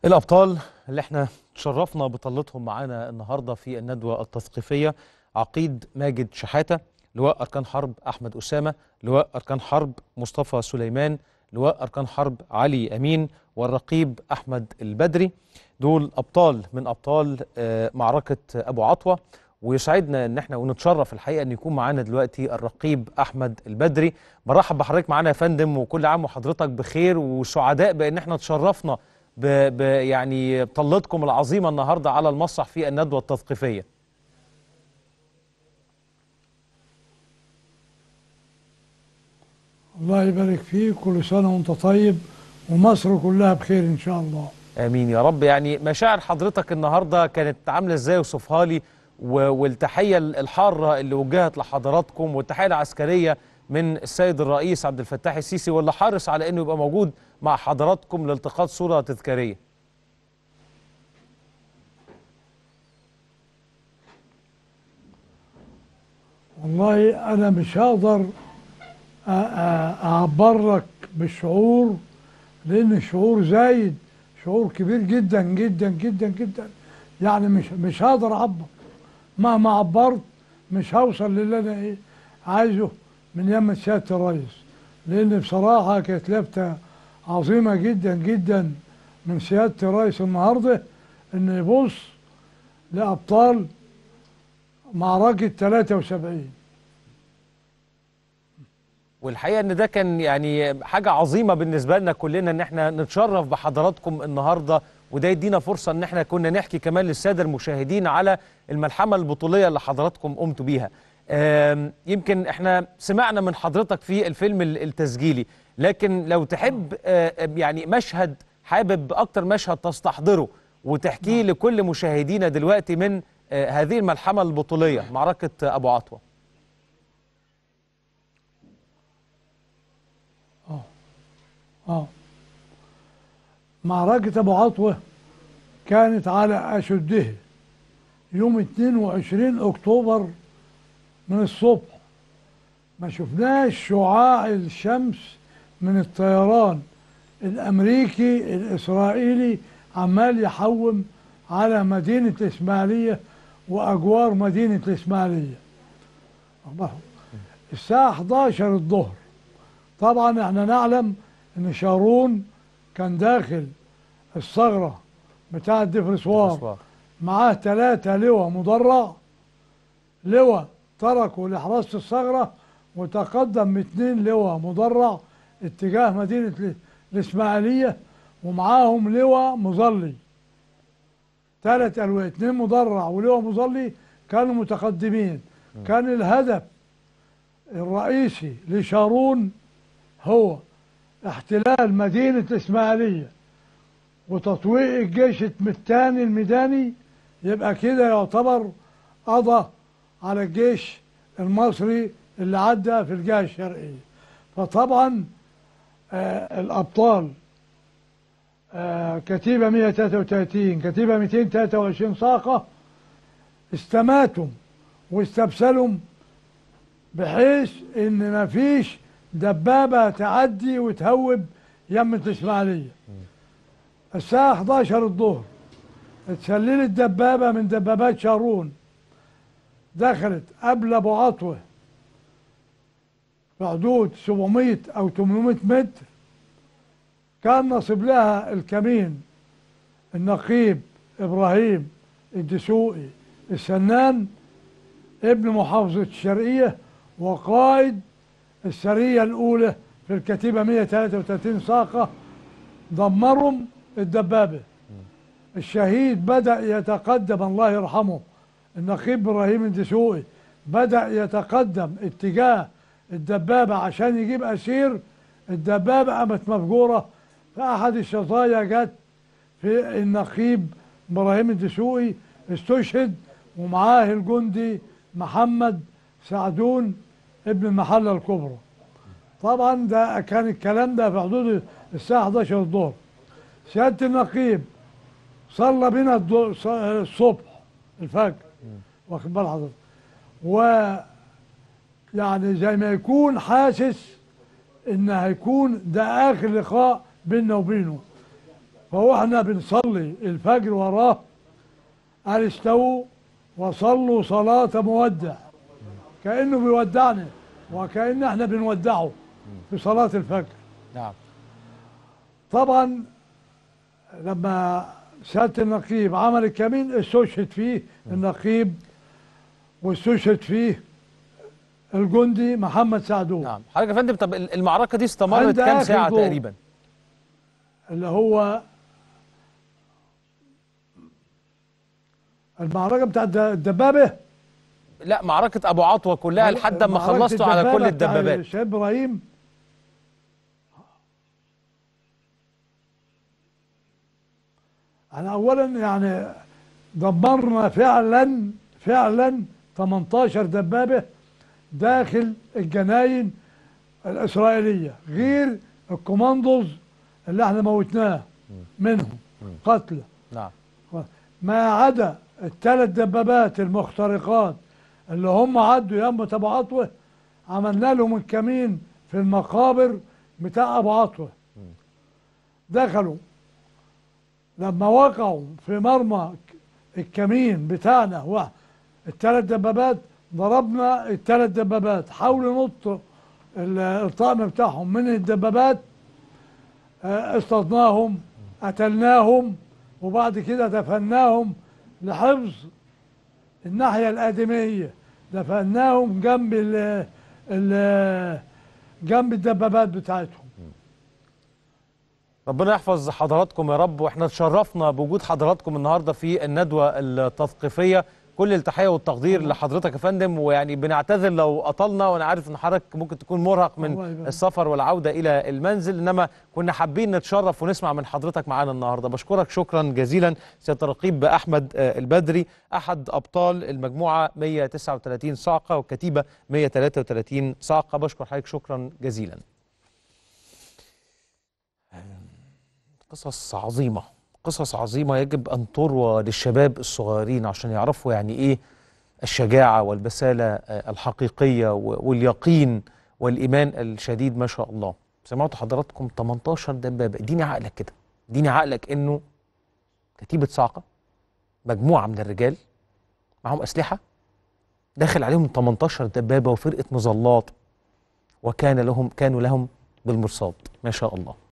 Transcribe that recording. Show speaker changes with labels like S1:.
S1: الأبطال اللي احنا تشرفنا بطلتهم معانا النهاردة في الندوة التثقيفية عقيد ماجد شحاتة لواء أركان حرب أحمد أسامة لواء أركان حرب مصطفى سليمان لواء أركان حرب علي أمين والرقيب أحمد البدري دول أبطال من أبطال آه، معركة أبو عطوة ويسعدنا ان احنا ونتشرف الحقيقه ان يكون معانا دلوقتي الرقيب احمد البدري برحب بحضرتك معانا يا فندم وكل عام وحضرتك بخير وسعداء بان احنا تشرفنا ب ب يعني طلتكم العظيمه النهارده على المسرح في الندوه التثقيفيه
S2: الله يبارك فيك كل سنة وانت طيب ومصر كلها بخير ان شاء الله
S1: امين يا رب يعني مشاعر حضرتك النهارده كانت عامله ازاي وصفها لي و- والتحيه الحاره اللي وجهت لحضراتكم والتحيه العسكريه من السيد الرئيس عبد الفتاح السيسي واللي حرص على انه يبقى موجود مع حضراتكم لالتقاط صوره تذكاريه
S2: والله انا مش هقدر أ- أ- اعبر لك بالشعور لان الشعور زايد شعور كبير جدا جدا جدا جدا يعني مش مش هقدر اعبر مهما عبرت مش هوصل للي انا ايه عايزه من يمة سيادة الرئيس لان بصراحة كانت لفتة عظيمة جدا جدا من سيادة الرئيس النهاردة انه يبص لابطال معركة 73
S1: والحقيقه ان ده كان يعني حاجه عظيمه بالنسبه لنا كلنا ان احنا نتشرف بحضراتكم النهارده وده يدينا فرصه ان احنا كنا نحكي كمان للساده المشاهدين على الملحمه البطوليه اللي حضراتكم قمتوا بيها. آم، يمكن احنا سمعنا من حضرتك في الفيلم ال- التسجيلي لكن لو تحب آه، يعني مشهد حابب اكتر مشهد تستحضره وتحكيه لكل مشاهدينا دلوقتي من آه، هذه الملحمه البطوليه معركه ابو عطوه.
S2: اه معركة أبو عطوة كانت على أشده يوم 22 أكتوبر من الصبح ما شفناش شعاع الشمس من الطيران الأمريكي الإسرائيلي عمال يحوم على مدينة الإسماعيلية وأجوار مدينة الإسماعيلية أخبارهم. الساعة 11 الظهر طبعا احنا نعلم ان شارون كان داخل الثغرة بتاع الدفرسوار معاه ثلاثة لواء مدرع لواء تركوا لحراسة الثغرة وتقدم باثنين لواء مدرع اتجاه مدينة ال- الإسماعيلية ومعاهم لواء مظلي ثلاث ألواء اثنين مدرع ولواء مظلي كانوا متقدمين كان الهدف الرئيسي لشارون هو احتلال مدينة الإسماعيلية وتطويق الجيش الثاني الميداني يبقى كده يعتبر قضى على الجيش المصري اللي عدى في الجهة الشرقية فطبعا آه الأبطال آه كتيبة 133 كتيبة 223 ساقة استماتوا واستبسلوا بحيث ان مفيش دبابه تعدي وتهوب يمة الاسماعيليه الساعه 11 الظهر اتسللت دبابه من دبابات شارون دخلت قبل ابو عطوه في حدود 700 او 800 متر كان نصب لها الكمين النقيب ابراهيم الدسوقي السنان ابن محافظة الشرقية وقائد السرية الأولى في الكتيبة 133 ساقة دمرهم الدبابة الشهيد بدأ يتقدم الله يرحمه النقيب إبراهيم الدسوقي بدأ يتقدم اتجاه الدبابة عشان يجيب أسير الدبابة قامت مفجورة فأحد الشظايا جت في النقيب إبراهيم الدسوقي استشهد ومعاه الجندي محمد سعدون ابن المحلة الكبرى طبعا ده كان الكلام ده في حدود الساعة 11 الظهر سيادة النقيب صلى بنا الضو- ص- الصبح الفجر واخد بال حضرتك و يعني زي ما يكون حاسس ان هيكون ده اخر لقاء بيننا وبينه فهو احنا بنصلي الفجر وراه قال استووا وصلوا صلاة مودع كأنه بيودعنا وكأن احنا بنودعه في صلاة الفجر
S1: نعم
S2: طبعا لما سيادة النقيب عمل الكمين استشهد فيه النقيب واستشهد فيه الجندي محمد سعدون
S1: نعم حضرتك يا فندم طب ال- المعركه دي استمرت
S2: عند
S1: كام
S2: آخر
S1: ساعه
S2: دور.
S1: تقريبا
S2: اللي هو المعركة بتاعت الد- الدبابة
S1: لا معركه ابو عطوه كلها لحد ما
S2: معركة
S1: خلصتوا على كل
S2: الدبابة بتاع
S1: الدبابات
S2: الشيخ ابراهيم انا اولا يعني دمرنا فعلا فعلا 18 دبابه داخل الجناين الاسرائيليه غير الكوماندوز اللي احنا موتناه منهم قتلى
S1: نعم
S2: ما عدا الثلاث دبابات المخترقات اللي هم عدوا يم ابو عطوه عملنا لهم الكمين في المقابر بتاع ابو عطوه دخلوا لما وقعوا في مرمى الكمين بتاعنا هو الثلاث دبابات ضربنا الثلاث دبابات حاولوا ينطوا ال- الطقم بتاعهم من الدبابات آه، اصطدناهم قتلناهم وبعد كده دفناهم لحفظ الناحية الآدمية دفناهم جنب ال ال جنب الدبابات بتاعتهم
S1: ربنا يحفظ حضراتكم يا رب واحنا اتشرفنا بوجود حضراتكم النهارده في الندوه التثقيفيه كل التحيه والتقدير لحضرتك يا فندم ويعني بنعتذر لو اطلنا وانا عارف ان حضرتك ممكن تكون مرهق
S2: الله
S1: من
S2: يبارك.
S1: السفر والعوده الى المنزل انما كنا حابين نتشرف ونسمع من حضرتك معانا النهارده بشكرك شكرا جزيلا سياده الرقيب احمد آه، البدري احد ابطال المجموعه 139 صاعقه والكتيبه 133 صاعقه بشكر حضرتك شكرا جزيلا قصص عظيمة قصص عظيمة يجب أن تروى للشباب الصغيرين عشان يعرفوا يعني إيه الشجاعة والبسالة آه، الحقيقية و- واليقين والإيمان الشديد ما شاء الله سمعت حضراتكم 18 دبابة اديني عقلك كده اديني عقلك إنه كتيبة صاعقة مجموعة من الرجال معهم أسلحة داخل عليهم 18 دبابة وفرقة مظلات وكان لهم كانوا لهم بالمرصاد ما شاء الله